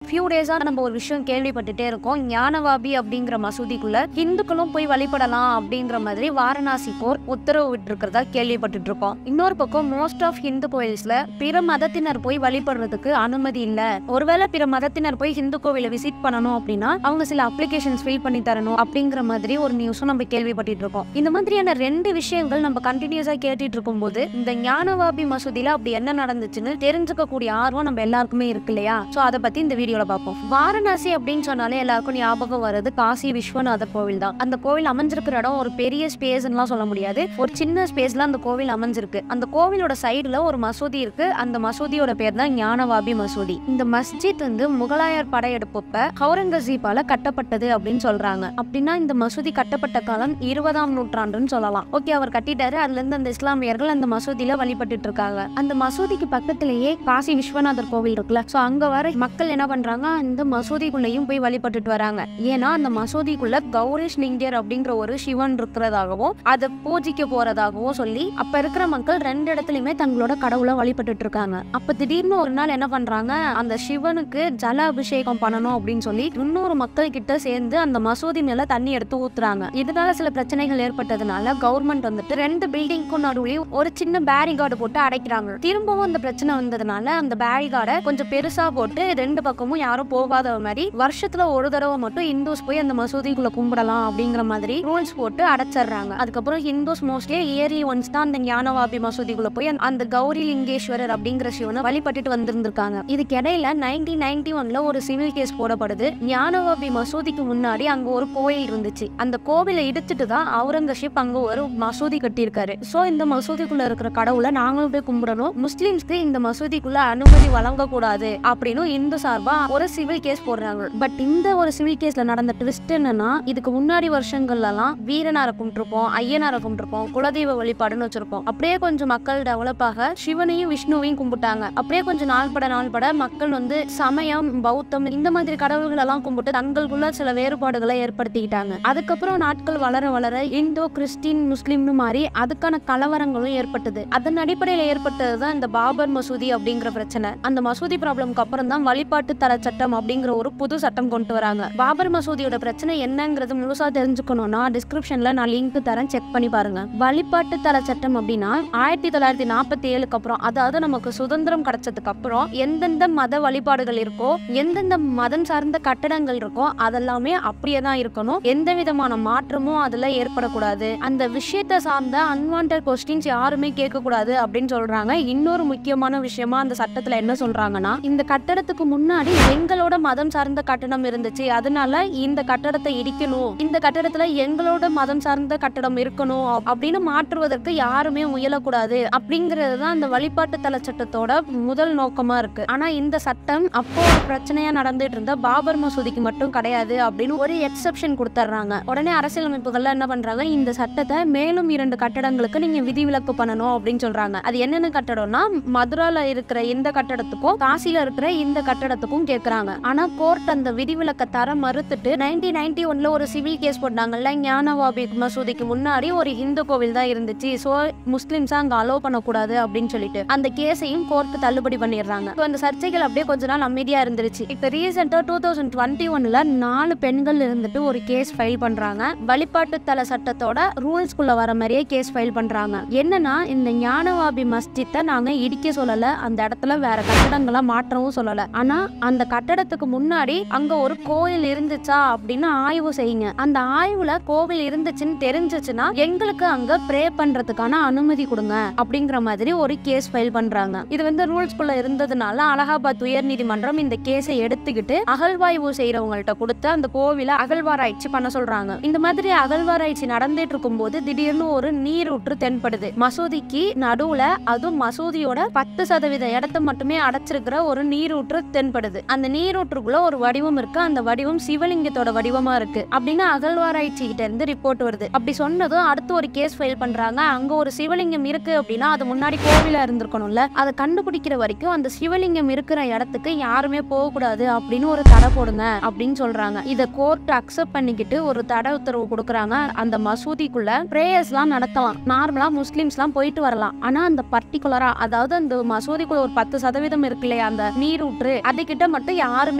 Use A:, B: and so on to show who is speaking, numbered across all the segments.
A: few டேஸா நம்ம ஒரு விஷயம் கேள்விப்பட்டுட்டே இருக்கோம் ஞானவாபி அப்படிங்கிற மசூதிக்குள்ள இந்துக்களும் போய் வழிபடலாம் அப்படிங்கிற மாதிரி வாரணாசி போர் உத்தரவு விட்டுருக்கிறதா கேள்விப்பட்டுட்டு இருக்கோம் இன்னொரு பக்கம் மோஸ்ட் ஆஃப் ஹிந்து கோயில்ஸ்ல பிற மதத்தினர் போய் வழிபடுறதுக்கு அனுமதி இல்ல ஒருவேளை பிற மதத்தினர் போய் ஹிந்து கோவிலை விசிட் பண்ணணும் அப்படின்னா அவங்க சில அப்ளிகேஷன்ஸ் ஃபில் பண்ணி தரணும் அப்படிங்கிற மாதிரி ஒரு நியூஸும் நம்ம கேள்விப்பட்டுட்டு இருக்கோம் இந்த மாதிரியான ரெண்டு விஷயங்கள் நம்ம கண்டினியூஸா கேட்டுட்டு இருக்கும்போது இந்த ஞானவாபி மசூதியில அப்படி என்ன நடந்துச்சுன்னு தெரிஞ்சுக்க கூடிய ஆர்வம் நம்ம எல்லாருக்குமே இருக்கு இல்லையா சோ அதை பத்தி இந்த வீடியோல பார்ப்போம் வாரணாசி அப்படின்னு சொன்னாலே எல்லாருக்கும் ஞாபகம் வருது காசி விஸ்வநாதர் கோவில் தான் அந்த கோவில் அமைஞ்சிருக்கிற இடம் ஒரு பெரிய ஸ்பேஸ்லாம் சொல்ல முடியாது ஒரு சின்ன ஸ்பேஸ்ல அந்த கோவில் அமைஞ்சிருக்கு அந்த கோவிலோட சைடுல ஒரு மசூதி இருக்கு அந்த மசூதியோட பேர் தான் ஞானவாபி மசூதி இந்த மஸ்ஜித் வந்து முகலாயர் படையெடுப்பப்ப ஹவுரங்கசீப்பால கட்டப்பட்டது அப்படின்னு சொல்றாங்க அப்படின்னா இந்த மசூதி கட்டப்பட்ட காலம் இருபதாம் நூற்றாண்டுன்னு சொல்லலாம் ஓகே அவர் கட்டிட்டாரு அதுல இருந்து அந்த இஸ்லாமியர்கள் அந்த மசூதியில வழிபட்டுட்டு இருக்காங்க அந்த மசூதிக்கு பக்கத்திலேயே காசி விஸ்வநாதர் கோவில் இருக்குல்ல சோ அங்க வர மக்கள் என்ன பண்றாங்க அந்த மசூதிக்குள்ளேயும் போய் வழிபட்டுட்டு வராங்க ஏன்னா அந்த மசூதிக்குள்ள கௌரேஷ் லிங்கர் அப்படிங்கிற ஒரு சிவன் இருக்கிறதாகவும் அதை பூஜிக்க போறதாகவும் சொல்லி அப்ப இருக்கிற மக்கள் ரெண்டு இடத்துலயுமே தங்களோட கடவுளை வழிபட்டுட்டு இருக்காங்க அப்ப திடீர்னு ஒரு நாள் என்ன பண்றாங்க அந்த சிவனுக்கு ஜல அபிஷேகம் பண்ணணும் அப்படின்னு சொல்லி இன்னொரு மக்கள் கிட்ட சேர்ந்து அந்த மசூதி மேல தண்ணி எடுத்து ஊத்துறாங்க இதனால சில பிரச்சனைகள் ஏற்பட்டதுனால கவர்மெண்ட் வந்துட்டு ரெண்டு பில்டிங்க்கும் நடுவுலயும் ஒரு சின்ன பேரிகார்டு போட்டு அடைக்கிறாங்க திரும்பவும் அந்த பிரச்சனை வந்ததுனால அந்த பேரிகார்டை கொஞ்சம் பெருசா போட்டு ரெண்டு பக்கமும் யாரும் போகாத மாதிரி வருஷத்துல ஒரு தடவை மட்டும் இந்துஸ் போய் அந்த மசூதிக்குள்ள கும்பிடலாம் அப்படிங்கிற மாதிரி ரூல்ஸ் போட்டு அடைச்சிடுறாங்க அதுக்கப்புறம் ஹிந்துஸ் மோஸ்ட்லி இயர்லி ஒன்ஸ் தான் அந்த ஞானவாபி மசூதிக்குள்ள போய் அந்த- அந்த கௌரி லிங்கேஸ்வரர் அப்படிங்கிற சிவனை வழிபட்டுட்டு வந்திருந்திருக்காங்க இதுக்கு இடையில நைன்டீன் நைன்டி ஒன்ல ஒரு சிவில் கேஸ் போடப்படுது ஞானவாபி மசூதிக்கு முன்னாடி அங்க ஒரு கோயில் இருந்துச்சு அந்த கோவிலை இடிச்சிட்டு தான் அவுரங்கசீப் அங்க ஒரு மசூதி கட்டியிருக்காரு சோ இந்த மசூதிக்குள்ள இருக்கிற கடவுளை நாங்களும் போய் கும்பிடணும் முஸ்லிம்ஸ்க்கு இந்த மசூதிக்குள்ள அனுமதி வழங்கக்கூடாது அப்படின்னு இந்து சார்பா ஒரு சிவில் கேஸ் போடுறாங்க பட் இந்த ஒரு சிவில் கேஸ்ல நடந்த ட்விஸ்ட் என்னன்னா இதுக்கு முன்னாடி வருஷங்கள்லாம் வீரனாரை கும்பிட்டுருப்போம் ஐயனாரை கும்பிட்டுருப்போம் குலதெய்வ வழிபாடுன்னு வச்சிருப்போம் அப்படியே கொஞ்சம் மக்கள் டெவலப் ஆக சிவனையும் விஷ்ணுவையும் கும்பிட்டாங்க அப்படியே கொஞ்சம் நாள் பட நாள் பட மக்கள் வந்து சமயம் பௌத்தம் இந்த மாதிரி கடவுள்கள் எல்லாம் கும்பிட்டு தங்களுக்குள்ள சில வேறுபாடுகளை ஏற்படுத்திக்கிட்டாங்க அதுக்கப்புறம் நாட்கள் வளர வளர இந்தோ கிறிஸ்டின் முஸ்லீம்னு மாறி அதுக்கான கலவரங்களும் ஏற்பட்டது அதன் அடிப்படையில் ஏற்பட்டது தான் இந்த பாபர் மசூதி அப்படிங்கிற பிரச்சனை அந்த மசூதி ப்ராப்ளம்க்கு அப்புறம் தான் வழிபாட்டு தர சட்டம் அப்படிங்கிற ஒரு புது சட்டம் கொண்டு வராங்க பாபர் மசூதியோட பிரச்சனை என்னங்கிறது முழுசா தெரிஞ்சுக்கணும்னா டிஸ்கிரிப்ஷன்ல நான் லிங்க் தரேன் செக் பண்ணி பாருங்க வழிபாட்டு தர சட்டம் அப்படின்னா ஆயிரத்தி தொள்ளாயிரத்தி நாற்பத்தி ஏழுக்கு அப்புறம் அதாவது நமக்கு சுதந்திரம் கிடைச்சதுக்கு அப்புறம் எந்தெந்த மத வழிபாடுகள் இருக்கோ எந்தெந்த மதம் சார்ந்த கட்டடங்கள் இருக்கோ அதெல்லாமே அப்படியே தான் இருக்கணும் எந்த விதமான மாற்றமும் அதுல ஏற்படக்கூடாது அந்த விஷயத்தை சார்ந்த அன்வான்ட் கொஸ்டின்ஸ் யாருமே கேட்க கூடாது அப்படின்னு சொல்றாங்க இன்னொரு முக்கியமான விஷயமா அந்த சட்டத்துல என்ன சொல்றாங்கன்னா இந்த கட்டடத்துக்கு முன்னாடி எங்களோட மதம் சார்ந்த கட்டடம் இருந்துச்சு அதனால இந்த கட்டடத்தை இடிக்கணும் இந்த கட்டடத்துல எங்களோட மதம் சார்ந்த கட்டடம் இருக்கணும் அப்~ அப்படின்னு மாற்றுவதற்கு யாருமே முயலக்கூடாது அப்படிங்கிறது தான் அந்த வழிபாட்டு தல சட்டத்தோட முதல் நோக்கமா இருக்கு ஆனா இந்த சட்டம் அப்போ ஒரு பிரச்சனையா நடந்துட்டு இருந்த பாபர் மசூதிக்கு மட்டும் கிடையாது அப்படின்னு ஒரு எக்ஸெப்ஷன் கொடுத்துட்றாங்க உடனே அரசியலமைப்புகள்ல என்ன பண்றாங்க இந்த சட்டத்தை மேலும் இரண்டு கட்டடங்களுக்கு நீங்க விதிவிலக்கு பண்ணணும் அப்படின்னு சொல்றாங்க அது என்னென்ன கட்டடம்னா மதுரால இருக்கிற இந்த கட்டடத்துக்கும் காசில இருக்கிற இந்த கட்டடத்துக்கும் கேக்குறாங்க ஆனா கோர்ட் அந்த விதிவிலக்க தர மறுத்துட்டு நைன்டீன் நைன்டி ஒன்ல ஒரு சிவில் கேஸ் போட்டாங்கல்ல ஞானவாபி மசூதிக்கு முன்னாடி ஒரு இந்து கோவில் தான் இருந்துச்சு சோ முஸ்லிம்ஸ் அங்க அலோவ் பண்ணக்கூடாது அப்படின்னு சொல்லிட்டு அந்த கேஸையும் கோர்ட் தள்ளுபடி பண்ணிடுறாங்க So, அந்த சர்ச்சைகள் அப்படியே கொஞ்ச நாள் அமைதியா இருந்துருச்சு இப்ப ரீசெண்டா டூ தௌசண்ட் டுவெண்ட்டி ஒன்ல நாலு பெண்கள் இருந்துட்டு ஒரு கேஸ் ஃபைல் பண்றாங்க வழிபாட்டு தல சட்டத்தோட ரூல்ஸ்குள்ள வர மாதிரியே கேஸ் ஃபைல் பண்றாங்க என்னன்னா இந்த ஞானவாபி மஸ்ஜித்தை நாங்க இடிக்க சொல்லல அந்த இடத்துல வேற கட்டடங்களா மாற்றவும் சொல்லல ஆனா அந்த கட்டடத்துக்கு முன்னாடி அங்க ஒரு கோயில் இருந்துச்சா அப்படின்னு ஆய்வு செய்யுங்க அந்த ஆய்வுல கோவில் இருந்துச்சுன்னு தெரிஞ்சுச்சுன்னா எங்களுக்கு அங்க ப்ரே பண்றதுக்கான அனுமதி கொடுங்க அப்படிங்கிற மாதிரி ஒரு கேஸ் ஃபைல் பண்றாங்க இது வந்து ரூல்ஸ்குள்ள இருந்ததுனால அலகாபாத் உயர் நீதிமன்றம் இந்த கேஸை எடுத்துக்கிட்டு அகழ்வாய்வு செய்யறவங்கள்ட்ட கொடுத்து அந்த கோவிலை அகழ்வாராய்ச்சி பண்ண சொல்றாங்க இந்த மாதிரி அகழ்வாராய்ச்சி நடந்துட்டு இருக்கும்போது திடீர்னு ஒரு நீரூற்று தென்படுது மசூதிக்கு நடுவுல அதுவும் மசூதியோட பத்து சதவீத இடத்த மட்டுமே அடைச்சிருக்கிற ஒரு நீரூற்று தென்படுது அந்த நீரூற்றுக்குள்ள ஒரு வடிவம் இருக்கு அந்த வடிவம் சிவலிங்கத்தோட வடிவமா இருக்கு அப்படின்னு அகழ்வாராய்ச்சி கிட்ட இருந்து ரிப்போர்ட் வருது அப்படி சொன்னதும் அடுத்து ஒரு கேஸ் ஃபைல் பண்றாங்க அங்க ஒரு சிவலிங்கம் இருக்கு அப்படின்னா அது முன்னாடி கோவிலா இருந்திருக்கணும்ல அதை கண்டுபிடிக்கிற வரைக்கும் அந்த சிவலிங்கம் இருக்கிற இடத்துக்கு யாருமே போக கூடாது அப்படின்னு ஒரு தடை போடுங்க அப்படின்னு சொல்றாங்க இத கோர்ட் அக்செப்ட் பண்ணிக்கிட்டு ஒரு தடை உத்தரவு கொடுக்குறாங்க அந்த மசூதிக்குள்ள பிரேயர்ஸ்லாம் நடத்தலாம் நார்மலா முஸ்லிம்ஸ்லாம் போயிட்டு வரலாம் ஆனா அந்த பர்டிகுலரா அதாவது அந்த மசூதிக்குள்ள ஒரு பத்து சதவீதம் இருக்கு இல்லையா அந்த நீரூற்று அதுகிட்ட மட்டும் யாருமே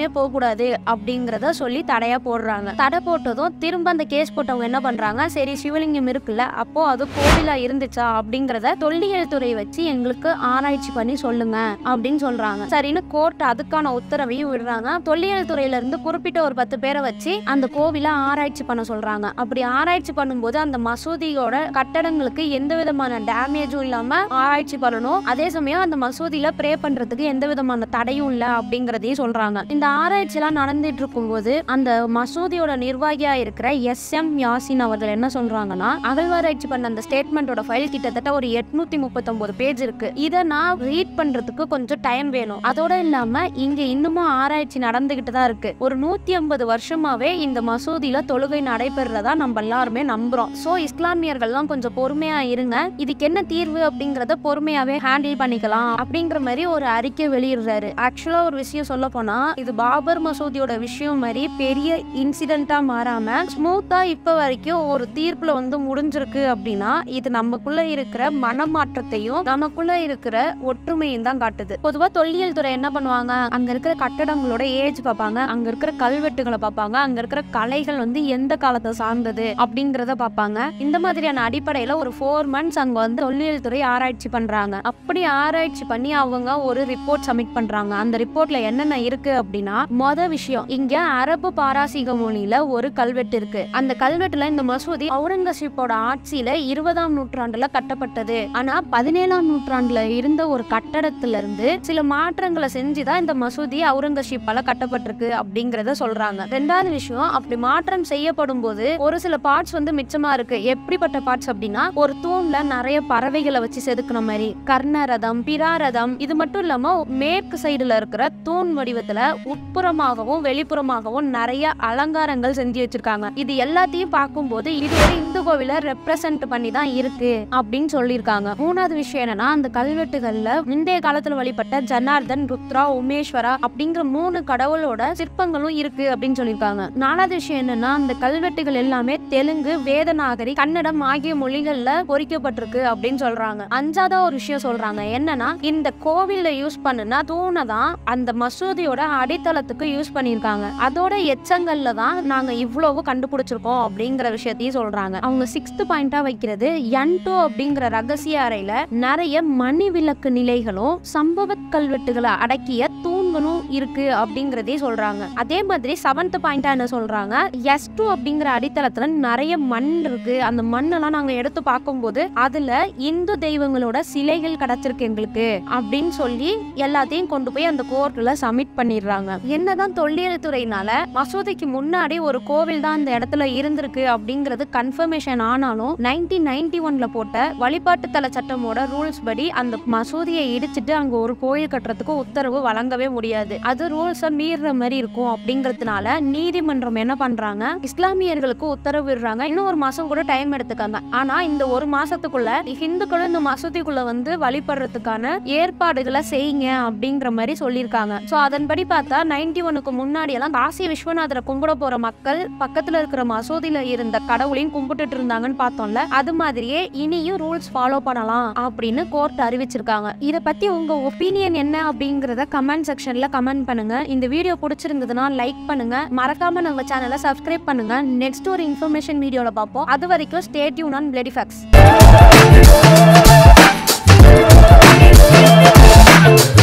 A: யாருமே போக கூடாது அப்படிங்கறத சொல்லி தடையா போடுறாங்க தடை போட்டதும் திரும்ப அந்த கேஸ் போட்டவங்க என்ன பண்றாங்க சரி சிவலிங்கம் இருக்குல்ல அப்போ அது கோவிலா இருந்துச்சா அப்படிங்கறத தொல்லியல் துறை வச்சு எங்களுக்கு ஆராய்ச்சி பண்ணி சொல்லுங்க அப்படின்னு சொல்றாங்க சரின்னு கோர்ட் அதுக்கான உத்தரவையும் விடுறாங்க தொல்லியல் துறையில இருந்து குறிப்பிட்ட ஒரு பத்து பேரை வச்சு அந்த கோவிலை ஆராய்ச்சி பண்ண சொல்றாங்க அப்படி ஆராய்ச்சி பண்ணும்போது அந்த மசூதியோட கட்டடங்களுக்கு எந்த விதமான டேமேஜும் இல்லாம ஆராய்ச்சி பண்ணணும் அதே சமயம் அந்த மசூதியில ப்ரே பண்றதுக்கு எந்த விதமான தடையும் இல்ல அப்படிங்கறதையும் சொல்றாங்க இந்த ஆராய்ச்சி எல்லாம் நடந்துட்டு இருக்கும்போது அந்த மசூதியோட நிர்வாகியா இருக்கிற எஸ் எம் யாசின் அவர்கள் என்ன சொல்றாங்கன்னா அகழ்வாராய்ச்சி பண்ண அந்த ஸ்டேட்மெண்டோட ஃபைல் கிட்டத்தட்ட ஒரு எட்நூத்தி முப்பத்தொன்பது பேஜ் இருக்கு இதை நான் ரீட் பண்றதுக்கு கொஞ்சம் டைம் வேணும் அதோட இல்லாம இங்க இன்னமும் ஆராய்ச்சி நடந்துகிட்டு தான் இருக்கு ஒரு நூத்தி ஐம்பது வருஷமாவே இந்த மசூதியில தொழுகை நடைபெறதா நம்ம எல்லாருமே நம்புறோம் சோ இஸ்லாமியர்கள்லாம் கொஞ்சம் பொறுமையா இருங்க இதுக்கு என்ன தீர்வு அப்படிங்கறத பொறுமையாவே ஹேண்டில் பண்ணிக்கலாம் அப்படிங்கிற மாதிரி ஒரு அறிக்கை வெளியிடுறாரு ஆக்சுவலா ஒரு விஷயம் சொல்ல போனா இது பாபர் மசூதியோட விஷயம் மாதிரி பெரிய இன்சிடென்ட்டா மாறாம ஸ்மூத்தா இப்ப வரைக்கும் ஒரு தீர்ப்புல வந்து முடிஞ்சிருக்கு அப்படின்னா இது நமக்குள்ள இருக்கிற மனமாற்றத்தையும் நமக்குள்ள இருக்கிற ஒற்றுமையும் தான் காட்டுது பொதுவா தொல்லியல் துறை என்ன பண்ணுவாங்க அங்க இருக்கிற கட்டடங்களோட ஏஜ் பார்ப்பாங்க அங்க இருக்கிற கல்வெட்டுகளை பார்ப்பாங்க அங்க இருக்கிற கலைகள் வந்து எந்த காலத்தை சார்ந்தது அப்படிங்கறத பார்ப்பாங்க இந்த மாதிரியான அடிப்படையில ஒரு ஃபோர் மந்த்ஸ் அங்க வந்து தொல்லியல் துறை ஆராய்ச்சி பண்றாங்க அப்படி ஆராய்ச்சி பண்ணி அவங்க ஒரு ரிப்போர்ட் சப்மிட் பண்றாங்க அந்த ரிப்போர்ட்ல என்னென்ன இருக்கு அப்படின்னா மொத விஷயம் இங்க அரபு பாராசீக மொழியில ஒரு கல்வெட்டு இருக்கு அந்த கல்வெட்டுல இந்த மசூதி அவுரங்கசீப்போட ஆட்சியில இருபதாம் நூற்றாண்டுல கட்டப்பட்டது ஆனா பதினேழாம் நூற்றாண்டுல இருந்த ஒரு கட்டடத்துல இருந்து சில மாற்றங்களை செஞ்சுதான் இந்த மசூதி அவுரங்கசீப்பால கட்டப்பட்டிருக்கு அப்படிங்கறத சொல்றாங்க ரெண்டாவது விஷயம் அப்படி மாற்றம் செய்யப்படும் போது ஒரு சில பார்ட்ஸ் வந்து மிச்சமா இருக்கு எப்படிப்பட்ட பார்ட்ஸ் அப்படின்னா ஒரு தூண்ல நிறைய பறவைகளை வச்சு செதுக்குன மாதிரி கர்ணரதம் பிராரதம் இது மட்டும் இல்லாம மேற்கு சைடுல இருக்கிற தூண் வடிவத்துல உட்புறமாகவும் வெளிப்புறமாகவும் நிறைய அலங்காரங்கள் செஞ்சு வச்சிருக்காங்க இது எல்லாத்தையும் பார்க்கும்போது இது ஒரு இந்து கோவில ரெப்ரசன்ட் பண்ணி தான் இருக்கு அப்படின்னு சொல்லியிருக்காங்க மூணாவது விஷயம் என்னன்னா அந்த கல்வெட்டுகள்ல முந்தைய காலத்துல வழிபட்ட ஜனார்தன் ருத்ரா உமேஸ்வரா அப்படிங்கிற மூணு கடவுளோட சிற்பங்களும் இருக்கு அப்படின்னு சொல்லியிருக்காங்க நாலாவது விஷயம் என்னன்னா அந்த கல்வெட்டுகள் எல்லாமே தெலுங்கு வேதநாகரி கன்னடம் ஆகிய மொழிகள்ல பொறிக்கப்பட்டிருக்கு அப்படின்னு சொல்றாங்க அஞ்சாவது ஒரு விஷயம் சொல்றாங்க என்னன்னா இந்த கோவில்ல யூஸ் பண்ணுனா தூணை தான் அந்த மசூதியோட அடித்தளத்துக்கு யூஸ் பண்ணியிருக்காங்க அதோட எச்சங்கள்ல தான் நாங்க இவ்வளவு கண்டுபிடிச்சிருக்கோம் அப்படிங்கிற விஷயத்தையும் சொல்றாங்க அவங்க சிக்ஸ்த் பாயிண்டா வைக்கிறது என் டூ அப்படிங்கிற ரகசிய அறையில நிறைய மணி விளக்கு நிலைகளும் சம்பவ கல்வெட்டுகளை அடக்கிய தூண்களும் இருக்கு அப்படிங்கறதே சொல்றாங்க அதே மாதிரி செவன்த் பாயிண்டா என்ன சொல்றாங்க எஸ் டூ அப்படிங்கிற அடித்தளத்துல நிறைய மண் இருக்கு அந்த மண்ணெல்லாம் நாங்க எடுத்து பார்க்கும்போது அதுல இந்து தெய்வங்களோட சிலைகள் கிடைச்சிருக்கு எங்களுக்கு அப்படின்னு சொல்லி எல்லாத்தையும் கொண்டு போய் அந்த கோர்ட்ல சப்மிட் பண்ணிடுறாங்க என்னதான் தொல்லியல் துறையினால மசூதிக்கு முன்னாடி ஒரு கோவில் தான் அந்த இடத்துல இருந்திருக்கு அப்படிங்கிறது கன்ஃபர்மேஷன் ஆனாலும் நைன்டீன் நைன்டி ஒன்ல போட்ட வழிபாட்டு தல சட்டமோட ரூல்ஸ் படி அந்த மசூதியை இடிச்சிட்டு அங்க ஒரு கோயில் கட்டுறதுக்கு உத்தரவு வழங்கவே முடியாது அது ரூல்ஸை மீறுற மாதிரி இருக்கும் அப்படிங்கறதுனால நீதிமன்றம் என்ன பண்றாங்க இஸ்லாமியர்களுக்கு உத்தரவு விடுறாங்க இன்னும் ஒரு மாசம் கூட டைம் எடுத்துக்காங்க ஆனா இந்த ஒரு மாசத்துக்குள்ள ஹிந்துக்களும் இந்த மசூதிக்குள்ள வந்து வழிபடுறதுக்கான ஏற்பாடுகளை செய்யுங்க அப்படிங்கிற மாதிரி சொல்லியிருக்காங்க சோ அதன்படி பார்த்தா நைன்டி ஒனுக்கு முன்னாடி எல்லாம் காசி விஸ்வநாதரை கும்பிட போற மக்கள் பக்கத்துல இருக்கிற மசூதியில இருந்த கடவுளையும் கும்பிட்டுட்டு இருந்தாங்கன்னு பார்த்தோம்ல அது மாதிரியே இனியும் ரூல்ஸ் ஃபாலோ பண்ணலாம் அப்படின்னு கோர்ட் அறிவிச்சிருக்காங்க இத பத்தி உங்க ஒப்பீனியன் என்ன அப்படிங்கறத கமெண்ட் செக்ஷன்ல கமெண்ட் பண்ணுங்க இந்த வீடியோ பிடிச்சிருந்ததுன்னா லைக் பண்ணுங்க மறக்காம நம்ம சேனலை சப்ஸ்கிரைப் பண்ணுங்க நெக்ஸ்ட் ஒரு இன்ஃபர்மேஷன் வீடியோல பார்ப்போம் அது வரைக்கும் stay tune on bloody facts